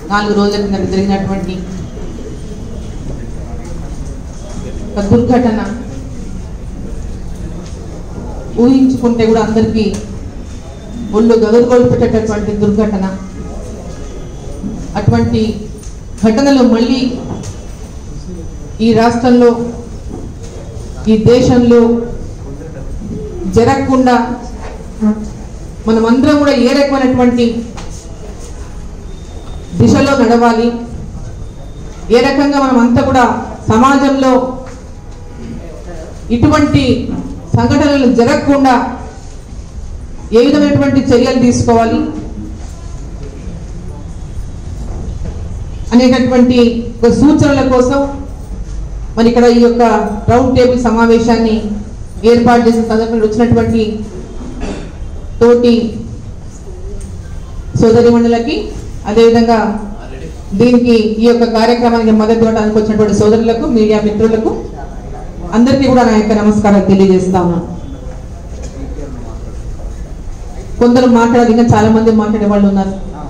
నాలుగు రోజుల కింద జరిగినటువంటి ఒక దుర్ఘటన ఊహించుకుంటే కూడా అందరికీ ఒళ్ళు గగరుగొల్పెట్టేటటువంటి దుర్ఘటన అటువంటి ఘటనలు మళ్ళీ ఈ రాష్ట్రంలో ఈ దేశంలో జరగకుండా మనమందరం కూడా ఏ రకమైనటువంటి దిశలో నడవాలి ఏ రకంగా మనం అంతా కూడా సమాజంలో ఇటువంటి సంఘటనలు జరగకుండా ఏ విధమైనటువంటి చర్యలు తీసుకోవాలి అనేటటువంటి ఒక సూచనల కోసం మరి ఇక్కడ ఈ యొక్క రౌండ్ టేబుల్ సమావేశాన్ని ఏర్పాటు చేసిన సందర్భంలో వచ్చినటువంటి తోటి సోదరి మండలకి అదేవిధంగా దీనికి ఈ యొక్క కార్యక్రమానికి మద్దతు ఇవ్వడానికి వచ్చినటువంటి సోదరులకు మీడియా మిత్రులకు అందరికీ కూడా నా యొక్క నమస్కారాలు తెలియజేస్తా ఉన్నాను కొందరు మాట్లాడాలి ఇంకా చాలా మంది మాట్లాడే వాళ్ళు ఉన్నారు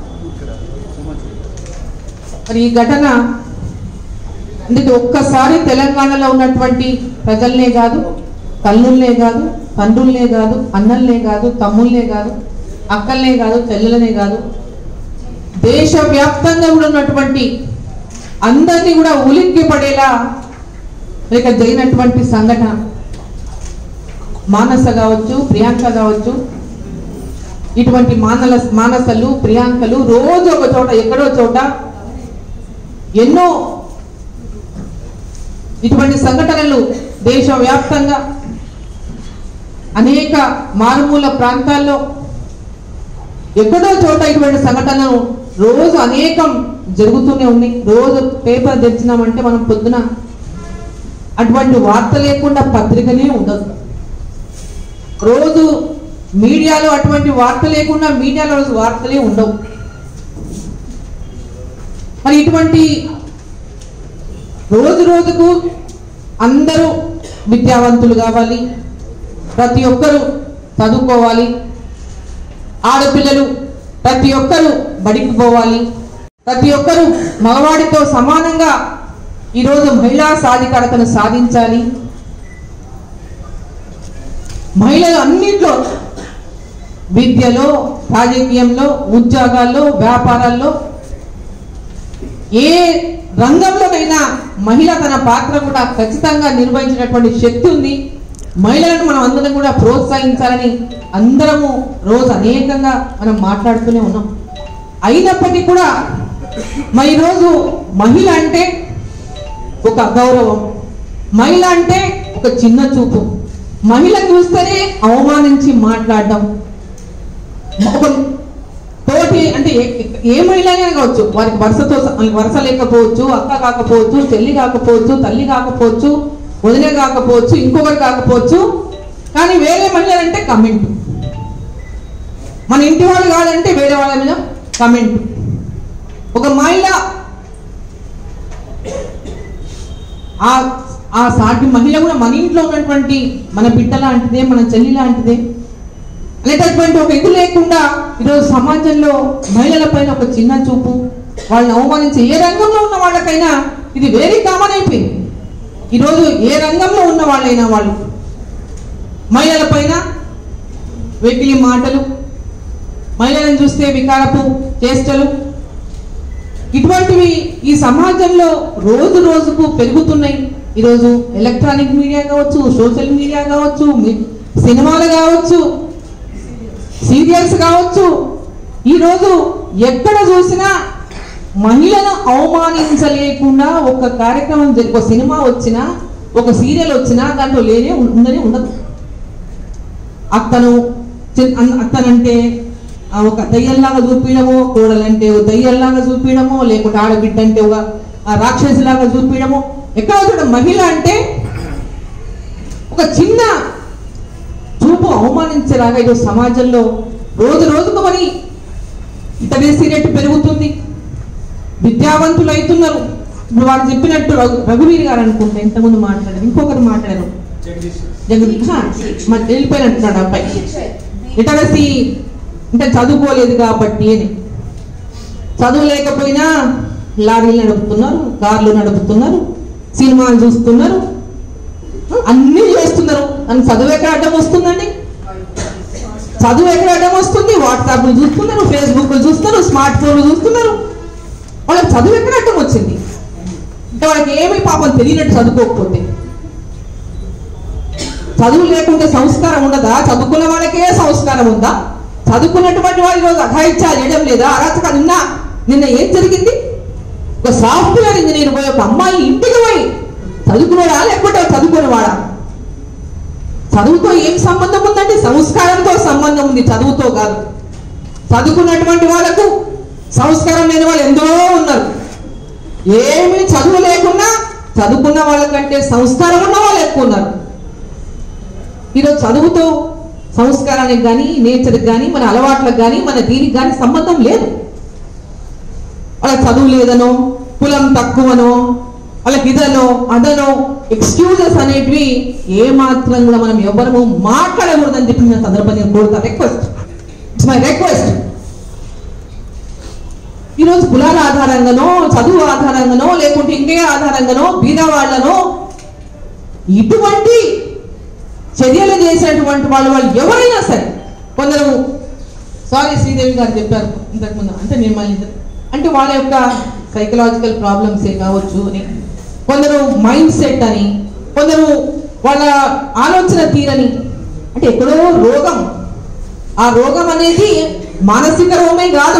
మరి ఈ ఘటన అందుకే ఒక్కసారి తెలంగాణలో ఉన్నటువంటి ప్రజల్నే కాదు తల్లుల్నే కాదు తండ్రుల్నే కాదు అన్నల్నే కాదు తమ్ముల్నే కాదు అక్కల్నే కాదు చెల్లెలనే కాదు దేశవ్యాప్తంగా కూడా ఉన్నటువంటి అందరినీ కూడా ఉలిక్కి పడేలా మరి ఇక్కడ జరిగినటువంటి సంఘటన మానస కావచ్చు ప్రియాంక కావచ్చు ఇటువంటి మానల మానసలు ప్రియాంకలు రోజు ఒక చోట ఎక్కడో చోట ఎన్నో ఇటువంటి సంఘటనలు దేశవ్యాప్తంగా అనేక మారుమూల ప్రాంతాల్లో ఎక్కడో చోట ఇటువంటి సంఘటనలు రోజు అనేకం జరుగుతూనే ఉన్నాయి రోజు పేపర్ తెచ్చినామంటే మనం పొద్దున అటువంటి వార్త లేకుండా పత్రికనే ఉండదు రోజు మీడియాలో అటువంటి వార్త లేకుండా మీడియాలో రోజు వార్తలే ఉండవు మరి ఇటువంటి రోజు రోజుకు అందరూ విద్యావంతులు కావాలి ప్రతి ఒక్కరూ చదువుకోవాలి ఆడపిల్లలు ప్రతి ఒక్కరూ బడికి పోవాలి ప్రతి ఒక్కరూ మగవాడితో సమానంగా ఈరోజు మహిళా సాధికారతను సాధించాలి మహిళలు అన్నిట్లో విద్యలో రాజకీయంలో ఉద్యోగాల్లో వ్యాపారాల్లో ఏ రంగంలోనైనా మహిళ తన పాత్ర కూడా ఖచ్చితంగా నిర్వహించినటువంటి శక్తి ఉంది మహిళలను మనం అందరం కూడా ప్రోత్సహించాలని అందరము రోజు అనేకంగా మనం మాట్లాడుతూనే ఉన్నాం అయినప్పటికీ కూడా మరి ఈరోజు మహిళ అంటే ఒక గౌరవం మహిళ అంటే ఒక చిన్న చూపు మహిళ చూస్తేనే అవమానించి మాట్లాడడం ఒక తోటి అంటే ఏ- ఏ మహిళ అయినా కావచ్చు వారికి వరుసతో వరుస లేకపోవచ్చు అక్క కాకపోవచ్చు చెల్లి కాకపోవచ్చు తల్లి కాకపోవచ్చు వదిన కాకపోవచ్చు ఇంకొకరు కాకపోవచ్చు కానీ వేరే మహిళలు అంటే కమెంట్ మన ఇంటి వాళ్ళు కాదంటే వేరే వాళ్ళ మీద కమెంట్ ఒక మహిళ ఆ ఆ సాటి మహిళ కూడా మన ఇంట్లో ఉన్నటువంటి మన బిడ్డ లాంటిదే మన చెల్లి లాంటిదే అనేటటువంటి ఒక ఇది లేకుండా ఈరోజు సమాజంలో మహిళల పైన ఒక చిన్న చూపు వాళ్ళని అవమానించి ఏ రంగంలో ఉన్న వాళ్ళకైనా ఇది వెరీ కామన్ అయిపోయింది ఈరోజు ఏ రంగంలో ఉన్న వాళ్ళైనా వాళ్ళు మహిళల పైన వెకిలి మాటలు మహిళలను చూస్తే వికారపు చేష్టలు ఇటువంటివి ఈ సమాజంలో రోజు రోజుకు పెరుగుతున్నాయి ఈరోజు ఎలక్ట్రానిక్ మీడియా కావచ్చు సోషల్ మీడియా కావచ్చు మీ- సినిమాలు కావచ్చు సీరియల్స్ కావచ్చు ఈరోజు ఎక్కడ చూసినా మహిళను అవమానించలేకుండా ఒక కార్యక్రమం జరి- ఒక సినిమా వచ్చినా ఒక సీరియల్ వచ్చినా దాంట్లో లేనే ఉం- ఉండనే ఉండదు అత్తను చి- అన్- అత్తనంటే ఆ ఒక దయ్యంలాగా చూపించడము కోడలంటే ఒక దయ్యంలాగా చూపించడము లేకుంటే ఆడబిడ్డ అంటే ఒక ఆ రాక్షసిలాగా చూపించడము ఎక్కడ చూడ మహిళ అంటే ఒక చిన్న చూపు అవమానించేలాగా ఈరోజు సమాజంలో రోజు రోజుకు మరి ఇతరేసీ రేటు పెరుగుతుంది విద్యావంతులు అవుతున్నారు ఇప్పుడు వారు చెప్పినట్టు రఘు రఘువీర్ గారు అనుకుంటే ఇంతకుముందు మాట్లాడారు ఇంకొకరు మాట్లాడారు జగదీష్ హా, మరి వెళ్ళిపోయినట్టున్నాడు అబ్బాయి లిటరసీ అంటే చదువుకోలేదు కాబట్టి అని చదువు లేకపోయినా లారీలు నడుపుతున్నారు కార్లు నడుపుతున్నారు సినిమాలు చూస్తున్నారు అన్నీ చేస్తున్నారు అని చదువు ఎక్కడ అడ్డం వస్తుందండి చదువు ఎక్కడ అడ్డం వస్తుంది వాట్సాప్లు చూస్తున్నారు ఫేస్బుక్ చూస్తున్నారు స్మార్ట్ ఫోన్లు చూస్తున్నారు వాళ్ళకి చదువు ఎక్కడ అడ్డం వచ్చింది అంటే వాళ్ళకి ఏమీ పాపం తెలియనట్టు చదువుకోకపోతే చదువు లేకుంటే సంస్కారం ఉండదా చదువుకున్న వాళ్ళకే సంస్కారం ఉందా చదువుకున్నటువంటి వాళ్ళు ఈరోజు అఘాయిత్యాలు చేయడం లేదా అరాచకాలు ఉన్నా నిన్న ఏం జరిగింది ఒక సాఫ్ట్వేర్ ఇంజనీర్ పోయి ఒక అమ్మాయి ఇంటికి పోయి చదువుకునేవాడా లేకపోతే చదువుకునేవాడా చదువుతో ఏం సంబంధం ఉందండి సంస్కారంతో సంబంధం ఉంది చదువుతో కాదు చదువుకున్నటువంటి వాళ్ళకు సంస్కారం లేని వాళ్ళు ఎందరో ఉన్నారు ఏమీ చదువు లేకున్నా చదువుకున్న వాళ్ళకంటే సంస్కారం ఉన్న వాళ్ళు ఎక్కువ ఉన్నారు ఈరోజు చదువుతో సంస్కారానికి కానీ నేచర్కి కానీ మన అలవాట్లకు కానీ మన దీనికి కానీ సంబంధం లేదు వాళ్ళకి చదువు లేదనో కులం తక్కువనో వాళ్ళకి ఇదనో అదనో ఎక్స్క్యూజెస్ అనేటివి ఏ మాత్రం కూడా మనం ఎవరము మాట్లాడకూడదని చెప్పి నేను సందర్భంగా నేను కోరుతా రిక్వెస్ట్ ఇట్స్ మై రిక్వెస్ట్ ఈరోజు కులాల ఆధారంగానో చదువు ఆధారంగానో లేకుంటే ఇంకే ఆధారంగానో బీద వాళ్ళనో ఇటువంటి చర్యలు చేసినటువంటి వాళ్ళు వాళ్ళు ఎవరైనా సరే కొందరు సారీ శ్రీదేవి గారు చెప్పారు ఇంతకుముందు అంటే నేను మళ్ళీ ఇంత- అంటే వాళ్ళ యొక్క సైకలాజికల్ ప్రాబ్లమ్స్ ఏ కావచ్చు అని కొందరు మైండ్ సెట్ అని కొందరు వాళ్ళ ఆలోచన తీరని అంటే ఎక్కడో రోగం ఆ రోగం అనేది మానసిక రోగమే కాదు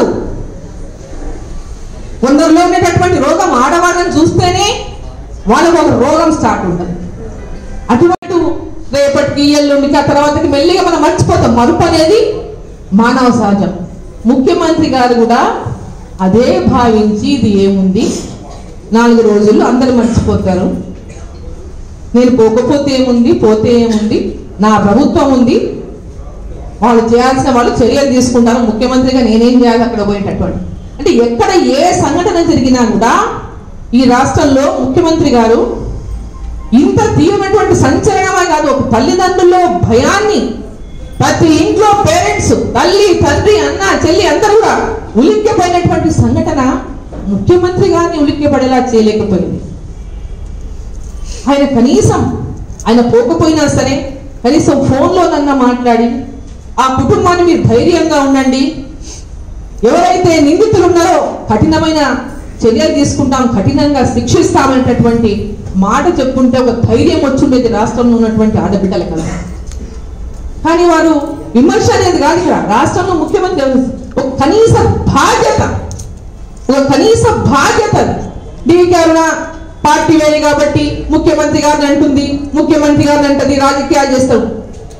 కొందరిలో ఉండేటటువంటి రోగం ఆడవాళ్ళని చూస్తేనే వాళ్ళకు ఒక రోగం స్టార్ట్ ఉంటుంది అటువంటి రేపటికి ఎల్లుండికి ఆ తర్వాతకి మెల్లిగా మనం మర్చిపోతాం మరుపు అనేది మానవ సహజం ముఖ్యమంత్రి గారు కూడా అదే భావించి ఇది ఏముంది నాలుగు రోజుల్లో అందరు మర్చిపోతారు నేను పోకపోతే ఏముంది పోతే ఏముంది నా ప్రభుత్వం ఉంది వాళ్ళు చేయాల్సిన వాళ్ళు చర్యలు తీసుకుంటారు ముఖ్యమంత్రిగా నేనేం చేయాలి అక్కడ పోయేటటువంటి అంటే ఎక్కడ ఏ సంఘటన జరిగినా కూడా ఈ రాష్ట్రంలో ముఖ్యమంత్రి గారు ఇంత తీవ్రమైనటువంటి సంచలనమే కాదు ఒక తల్లిదండ్రుల్లో భయాన్ని ప్రతి ఇంట్లో పేరెంట్స్ తల్లి తండ్రి అన్న చెల్లి అందరూ కూడా ఉలిక్కిపోయినటువంటి సంఘటన ముఖ్యమంత్రి గారిని ఉలిక్కిపడేలా చేయలేకపోయింది ఆయన కనీసం ఆయన పోకపోయినా సరే కనీసం ఫోన్లోనన్నా మాట్లాడి ఆ కుటుంబాన్ని మీరు ధైర్యంగా ఉండండి ఎవరైతే నిందితులు ఉన్నారో కఠినమైన చర్యలు తీసుకుంటాం కఠినంగా శిక్షిస్తామనేటటువంటి మాట చెప్పుకుంటే ఒక ధైర్యం వచ్చుండేది రాష్ట్రంలో ఉన్నటువంటి ఆడబిడ్డల కదా కానీ వారు విమర్శ అనేది కాదు ఇక్కడ రాష్ట్రంలో ముఖ్యమంత్రి ఎవరు? ఒక కనీస బాధ్యత ఒక కనీస బాధ్యత డివికి అరుణ పార్టీ వేరే కాబట్టి ముఖ్యమంత్రి గారిని అంటుంది ముఖ్యమంత్రి గారిని అంటది రాజకీయాలు చేస్తాడు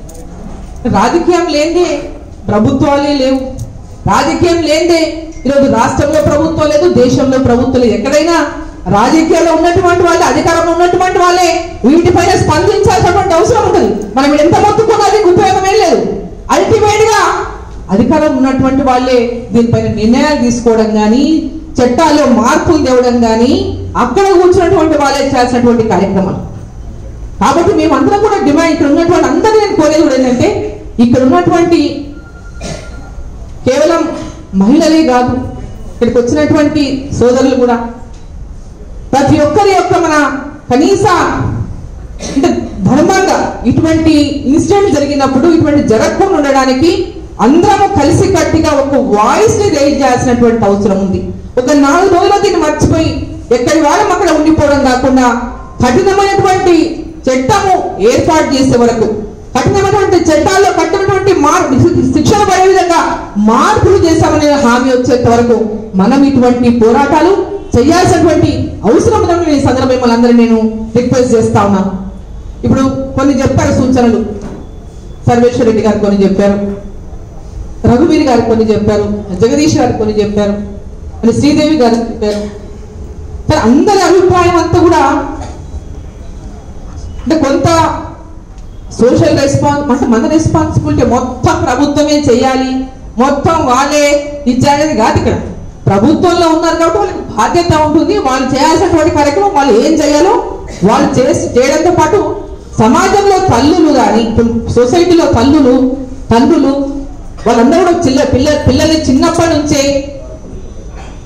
రాజకీయం లేదే ప్రభుత్వాలే లేవు రాజకీయం లేదే ఈరోజు రాష్ట్రంలో ప్రభుత్వం లేదు దేశంలో ప్రభుత్వం లేదు ఎక్కడైనా రాజకీయాల్లో ఉన్నటువంటి వాళ్ళే అధికారంలో ఉన్నటువంటి వాళ్ళే వీటిపైన స్పందించాల్సినటువంటి అవసరం ఉంటుంది మనం ఎంత మొత్తుకున్నా దీనికి ఉపయోగం ఏం లేదు అల్టిమేట్ గా అధికారం ఉన్నటువంటి వాళ్ళే దీనిపైన నిర్ణయాలు తీసుకోవడం కానీ చట్టాల్లో మార్పులు తేవడం కానీ అక్కడ కూర్చున్నటువంటి వాళ్ళే చేయాల్సినటువంటి కార్యక్రమాలు కాబట్టి మేమందరం కూడా డిమాండ్ ఇక్కడ ఉన్నటువంటి అందరూ నేను కోరేది కూడా ఏంటంటే ఇక్కడ ఉన్నటువంటి కేవలం మహిళలే కాదు ఇక్కడికి వచ్చినటువంటి సోదరులు కూడా ప్రతి ఒక్కరి యొక్క మన కనీస అంటే ధర్మంగా ఇటువంటి ఇన్సిడెంట్ జరిగినప్పుడు ఇటువంటి జరగకుండా ఉండడానికి అందరము కలిసి కట్టిగా ఒక వాయిస్ ని రైజ్ చేయాల్సినటువంటి అవసరం ఉంది ఒక నాలుగు రోజులు దీన్ని మర్చిపోయి ఎక్కడి వాళ్ళం అక్కడ ఉండిపోవడం కాకుండా కఠినమైనటువంటి చట్టము ఏర్పాటు చేసే వరకు కఠినమైనటువంటి చట్టాల్లో కఠినటువంటి మార్పు శిక్షణ పడే విధంగా మార్పులు చేశామనే హామీ వచ్చేంత వరకు మనం ఇటువంటి పోరాటాలు చేయాల్సినటువంటి అవసరం ఉందని నేను ఈ సందర్భంగా మిమ్మల్ని అందరూ నేను రిక్వెస్ట్ చేస్తా ఉన్నాను ఇప్పుడు కొన్ని చెప్పారు సూచనలు సర్వేశ్వర రెడ్డి గారు కొన్ని చెప్పారు రఘువీర్ గారు కొన్ని చెప్పారు జగదీష్ గారు కొన్ని చెప్పారు మరి శ్రీదేవి గారు చెప్పారు సరే అందరి అభిప్రాయం అంతా కూడా అంటే కొంత సోషల్ రెస్పాన్స్ అంటే మన రెస్పాన్సిబిలిటీ మొత్తం ప్రభుత్వమే చేయాలి మొత్తం వాళ్ళే ఇచ్చారనేది కాదు ఇక్కడ ప్రభుత్వంలో ఉన్నారు కాబట్టి వాళ్ళకి బాధ్యత ఉంటుంది వాళ్ళు చేయాల్సినటువంటి కార్యక్రమం వాళ్ళు ఏం చేయాలో వాళ్ళు చేసి చేయడంతో పాటు సమాజంలో తల్లులు కానీ ఇప్పుడు సొసైటీలో తల్లులు తండ్రులు వాళ్ళందరూ కూడా చిల్ల పిల్ల పిల్లల్ని చిన్నప్పటి నుంచే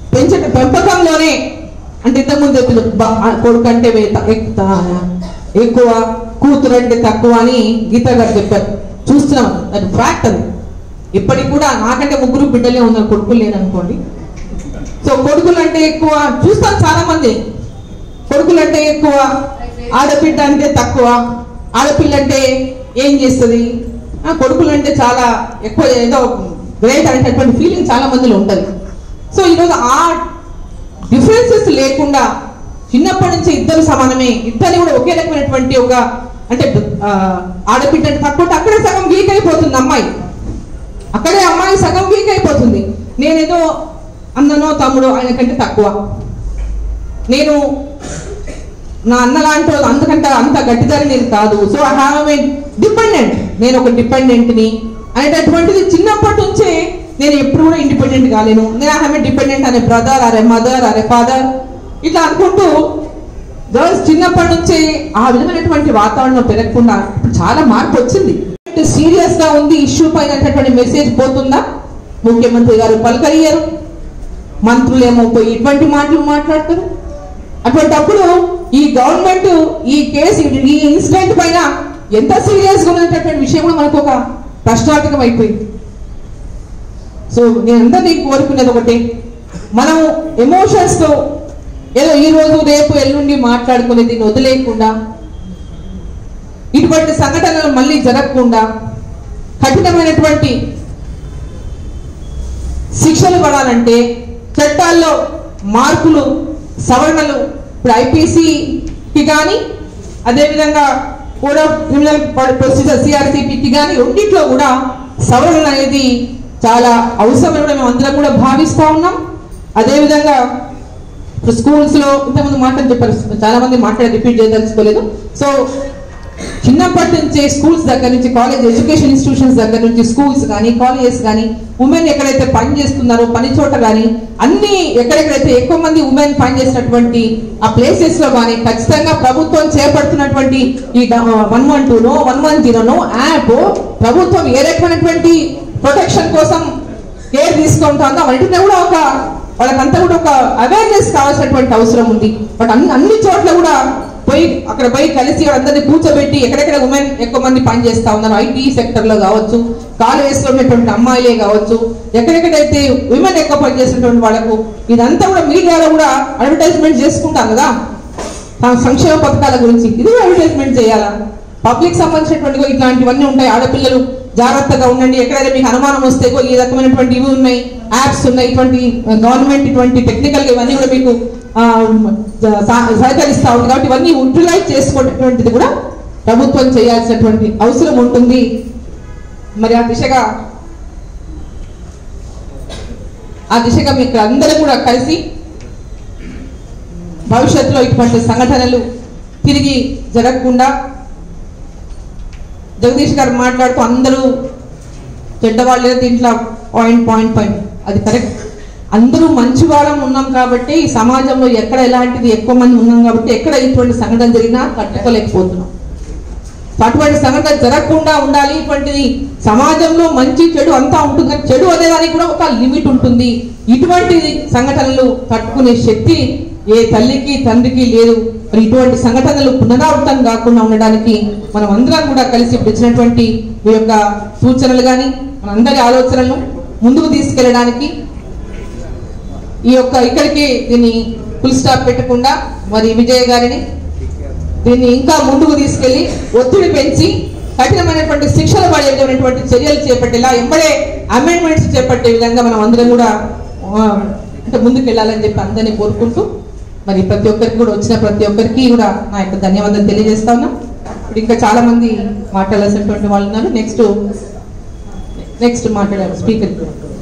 పెంచట పెంపకంలోనే అంటే ఇంతకుముందు చెప్పిన బ- ఆ కొడుకు అంటే వే- త- ఎక్- త- ఎక్కువ కూతురు అంటే తక్కువ అని గీత గారు చెప్పారు చూస్తున్నాం అది ఫ్యాక్ట్ అది ఇప్పటికి కూడా నాకంటే ముగ్గురు బిడ్డలే ఉన్నారు కొడుకులు లేననుకోండి సో కొడుకులు అంటే ఎక్కువ చూస్తాం చాలా మంది కొడుకులు అంటే ఎక్కువ ఆడబిడ్డ అంటే తక్కువ ఆడపిల్ల అంటే ఏం చేస్తుంది ఆ, కొడుకులు అంటే చాలా ఎక్కువ ఏదో గ్రేట్ అనేటటువంటి ఫీలింగ్ చాలా మందిలో ఉంటుంది సో ఈరోజు ఆ డిఫరెన్సెస్ లేకుండా చిన్నప్పటి నుంచి ఇద్దరు సమానమే ఇద్దరిని కూడా ఒకే రకమైనటువంటి ఒక అంటే ఆ, ఆడబిడ్డ అంటే తక్కువ ఉంటే అక్కడే సగం వీక్ అయిపోతుంది అమ్మాయి అక్కడే అమ్మాయి సగం వీక్ అయిపోతుంది నేనేదో అన్ననో తమ్ముడో ఆయన కంటే తక్కువ నేను నా అన్న లాంటి వాళ్ళు అంతకంటే అంత గట్టిదారి నేను కాదు so I have a dependent నేను ఒక డిపెండెంట్ని అనేటటువంటిది చిన్నప్పటి నుంచే నేను ఎప్పుడు కూడా ఇండిపెండెంట్ కాలేను నేను ఐ హావ్ ఏ డిపెండెంట్ అనే బ్రదర్ అరే మదర్ అరే ఫాదర్ ఇట్లా అనుకుంటూ గర్ల్స్ చిన్నప్పటి నుంచే ఆ విధమైనటువంటి వాతావరణం పెరగకుండా ఇప్పుడు చాలా మార్పు వచ్చింది సీరియస్ గా ఉంది ఇష్యూ పైన అనేటటువంటి మెసేజ్ పోతుందా ముఖ్యమంత్రి గారు పలకరియరు మంత్రులేమో పోయి ఇటువంటి మాటలు మాట్లాడతారు అటువంటప్పుడు ఈ గవర్నమెంట్ ఈ కేసు ఈ ఇన్సిడెంట్ పైన ఎంత సీరియస్ గా ఉన్నటువంటి విషయం కూడా మనకు ఒక ప్రశ్నార్థకం అయిపోయింది సో నేను అందరినీ కోరుకునేది ఒకటి మనం ఎమోషన్స్ తో ఏదో ఈ రోజు రేపు ఎల్లుండి మాట్లాడుకునే దీన్ని వదిలేయకుండా ఇటువంటి సంఘటనలు మళ్ళీ జరగకుండా కఠినమైనటువంటి శిక్షలు పడాలంటే చట్టాల్లో మార్పులు సవరణలు ఇప్పుడు ఐపీసీకి కానీ అదేవిధంగా కోడ్ ఆఫ్ క్రిమినల్ ప్రొసీజర్ సిఆర్సిపికి కానీ రెండిట్లో కూడా సవరణ అనేది చాలా అవసరమని కూడా మేము అందరం కూడా భావిస్తా ఉన్నాం అదేవిధంగా ఇప్పుడు స్కూల్స్ లో ఇంతకుముందు మాటలు చెప్పారు చాలా మంది మాట్లాడి రిపీట్ చేయదలుచుకోలేదు సో చిన్నప్పటి నుంచే స్కూల్స్ దగ్గర నుంచి కాలేజ్ ఎడ్యుకేషన్ ఇన్స్టిట్యూషన్స్ దగ్గర నుంచి స్కూల్స్ కానీ కాలేజెస్ కానీ ఉమెన్ ఎక్కడైతే పని చేస్తున్నారో పని చోట కానీ అన్ని ఎక్కడెక్కడైతే ఎక్కువ మంది ఉమెన్ పని చేసినటువంటి ఆ ప్లేసెస్ లో కానీ ఖచ్చితంగా ప్రభుత్వం చేపడుతున్నటువంటి ఈ వన్ వన్ టూ నో వన్ వన్ జీరోనో యాప్ ప్రభుత్వం ఏ రకమైనటువంటి ప్రొటెక్షన్ కోసం కేర్ తీసుకుంటుందో వాటిని కూడా ఒక వాళ్ళకంతా కూడా ఒక అవేర్నెస్ కావాల్సినటువంటి అవసరం ఉంది బట్ అన్ని అన్ని చోట్ల కూడా పోయి అక్కడ పోయి కలిసి అందరినీ కూర్చోబెట్టి ఎక్కడెక్కడ ఉమెన్ ఎక్కువ మంది పని చేస్తా ఉన్నారు ఐటీ సెక్టర్ లో కావచ్చు కాలేజెస్ లో ఉన్నటువంటి అమ్మాయిలే కావచ్చు ఎక్కడెక్కడైతే ఉమెన్ ఎక్కువ పని చేసినటువంటి వాళ్ళకు ఇదంతా కూడా మీడియాలో కూడా అడ్వర్టైజ్మెంట్ చేసుకుంటాం కదా ఆ సంక్షేమ పథకాల గురించి ఇది అడ్వర్టైజ్మెంట్ చేయాలా పబ్లిక్ సంబంధించినటువంటి ఇట్లాంటివన్నీ ఉంటాయి ఆడపిల్లలు జాగ్రత్తగా ఉండండి ఎక్కడైనా మీకు అనుమానం వస్తే ఇగో ఈ రకమైనటువంటి ఇవి ఉన్నాయి యాప్స్ ఉన్నాయి ఇటువంటి గవర్నమెంట్ ఇటువంటి టెక్నికల్ ఇవన్నీ కూడా మీకు ఆ, సహ- సహకరిస్తా ఉంది కాబట్టి ఇవన్నీ యూటిలైజ్ చేసుకునేటువంటిది కూడా ప్రభుత్వం చేయాల్సినటువంటి అవసరం ఉంటుంది మరి ఆ దిశగా ఆ దిశగా మీకు అందరూ కూడా కలిసి భవిష్యత్తులో ఇటువంటి సంఘటనలు తిరిగి జరగకుండా జగదీష్ గారు మాట్లాడుతూ అందరూ చెడ్డవాళ్ళే దీంట్లో పాయింట్ పాయింట్ పాయింట్ అది కరెక్ట్ అందరూ మంచి వాళ్ళం ఉన్నాం కాబట్టి ఈ సమాజంలో ఎక్కడ ఎలాంటిది ఎక్కువ మంది ఉన్నాం కాబట్టి ఎక్కడ ఇటువంటి సంఘటన జరిగినా తట్టుకోలేకపోతున్నాం సో అటువంటి సంఘటన జరగకుండా ఉండాలి ఇటువంటిది సమాజంలో మంచి చెడు అంతా ఉంటుంది కానీ చెడు అనేదానికి కూడా ఒక లిమిట్ ఉంటుంది ఇటువంటి సంఘటనలు తట్టుకునే శక్తి ఏ తల్లికి తండ్రికి లేదు మరి ఇటువంటి సంఘటనలు పునరావృతం కాకుండా ఉండడానికి మనం అందరం కూడా కలిసి ఇప్పుడు ఇచ్చినటువంటి మీ యొక్క సూచనలు కానీ మనందరి ఆలోచనలను ముందుకు తీసుకెళ్ళడానికి ఈ యొక్క ఇక్కడికి దీన్ని ఫుల్ స్టాప్ పెట్టకుండా మరి విజయ్ గారిని దీన్ని ఇంకా ముందుకు తీసుకెళ్లి ఒత్తిడి పెంచి కఠినమైనటువంటి శిక్షలు పడే విధమైనటువంటి చర్యలు చేపట్టేలా ఎంబడే అమెండ్మెంట్స్ చేపట్టే విధంగా మనం అందరం కూడా ఆ, అంటే ముందుకు వెళ్ళాలని చెప్పి అందరినీ కోరుకుంటూ మరి ప్రతి ఒక్కరికి కూడా వచ్చిన ప్రతి ఒక్కరికి కూడా నా యొక్క ధన్యవాదాలు తెలియజేస్తా ఉన్నా ఇప్పుడు ఇంకా చాలా మంది మాట్లాడాల్సినటువంటి వాళ్ళు ఉన్నారు నెక్స్ట్ నెక్స్ట్ మాట్లాడారు స్పీకర్